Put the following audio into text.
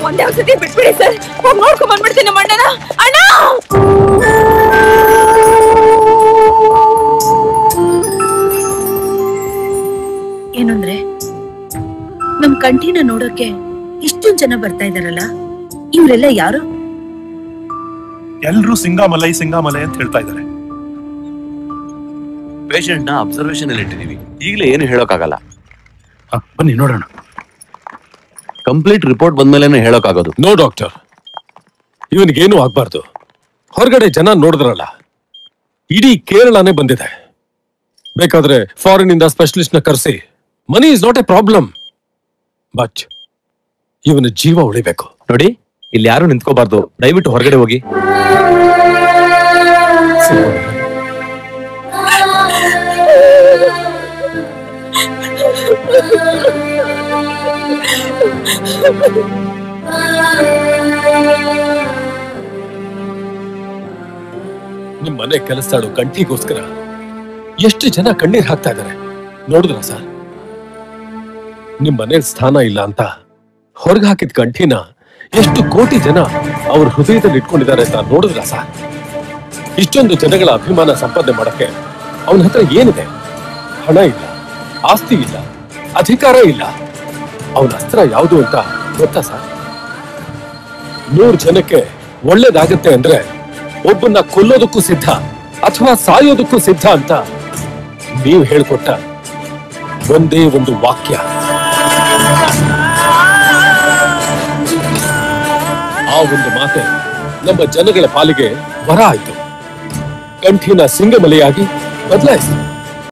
ಒಂದೇ ಒಂದ್ಸತಿ ಬಿಟ್ಬಿಡಿ ಸರ್ ಹೋಗಿ ನೋಡ್ಕೊಂಡ್ ಬಂದ್ಬಿಡ್ತೀನಿ ನಮ್ಮ ಅಣ್ಣನ ಅಣ್ಣ ಏನಂದ್ರೆ ನಮ್ ಕಂಠಿನ ನೋಡೋಕೆ ಇಷ್ಟೊಂದ್ ಜನ ಬರ್ತಾ ಇದಾರಲ್ಲ ಇವ್ರೆಲ್ಲ ಯಾರು ಎಲ್ರೂ ಸಿಂಗಾಮಲೈ ಸಿಂಗಾಮಲೈ ಅಂತ ಹೇಳ್ತಾ ಇದ್ದಾರೆ ಪೇಷಂಟ್ ನ ಅಬ್ಸರ್ವೇಷನ್ ಅಲ್ಲಿ ಇಟ್ಟಿದೀವಿ ಈಗಲೇ ಏನು ಹೇಳೋಕ್ಕಾಗಲ್ಲ ಬನ್ನಿ ನೋಡೋಣ ಕಂಪ್ಲೀಟ್ ರಿಪೋರ್ಟ್ ಬಂದ್ಮೇಲೆ ಹೇಳೋಕ್ಕಾಗೋದು ನೋ ಡಾಕ್ಟರ್ ಇವನಿಗೇನು ಆಗ್ಬಾರ್ದು ಹೊರಗಡೆ ಜನ ನೋಡಿದ್ರಲ್ಲ ಇಡೀ ಕೇರಳನೇ ಬಂದಿದೆ ಬೇಕಾದ್ರೆ ಫಾರಿನ್ ಇಂದ ಸ್ಪೆಷಲಿಸ್ಟ್ ನ ಕರೆಸಿ money is not a problem but ಇವನ ಜೀವ ಉಳಿಬೇಕು ನೋಡಿ ಇಲ್ಲಿ ಯಾರು ನಿಂತ್ಕೋಬಾರ್ದು ದಯವಿಟ್ಟು ಹೊರಗಡೆ ಹೋಗಿ ನಿಮ್ ಮನೆ ಕೆಲಸದಾಳು ಕಂಠಿಗೋಸ್ಕರ ಎಷ್ಟು ಜನ ಕಣ್ಣೀರ್ ಹಾಕ್ತಾ ಇದ್ದಾರೆ ನೋಡಿದ್ರ ಸರ್ ನಿಮ್ ಮನೇಲಿ ಸ್ಥಾನ ಇಲ್ಲ ಅಂತ ಹೊರಗೆ ಹಾಕಿದ ಕಂಠಿನ ಎಷ್ಟು ಕೋಟಿ ಜನ ಅವ್ರ ಹೃದಯದಲ್ಲಿ ಇಟ್ಕೊಂಡಿದ್ದಾರೆ ಅಂತ ನೋಡಿದ್ರ ಸರ್ ಇಷ್ಟೊಂದು ಜನಗಳ ಅಭಿಮಾನ ಸಂಪಾದನೆ ಮಾಡಕ್ಕೆ ಅವನ ಹತ್ರ ಏನಿದೆ ಹಣ ಇಲ್ಲ ಆಸ್ತಿ ಇಲ್ಲ ಅಧಿಕಾರ ಇಲ್ಲ ಅವನ ಅಸ್ತ್ರ ಯಾವುದು ಅಂತ ಗೊತ್ತಾ ಸರ್ ನೂರ್ ಜನಕ್ಕೆ ಒಳ್ಳೇದಾಗತ್ತೆ ಅಂದ್ರೆ ಒಬ್ಬನ್ನ ಕೊಲ್ಲೋದಕ್ಕೂ ಸಿದ್ಧ ಅಥವಾ ಸಾಯೋದಕ್ಕೂ ಸಿದ್ಧ ಅಂತ ನೀವು ಹೇಳ್ಕೊಟ್ಟ ಒಂದೇ ಒಂದು ವಾಕ್ಯ ಆ ಒಂದು ಮಾತೆ ನಮ್ಮ ಜನಗಳ ಪಾಲಿಗೆ ವರ ಆಯ್ತು ಕಂಠಿನ ಸಿಂಗಮಲೆಯಾಗಿ ಬದಲಾಯಿಸಿ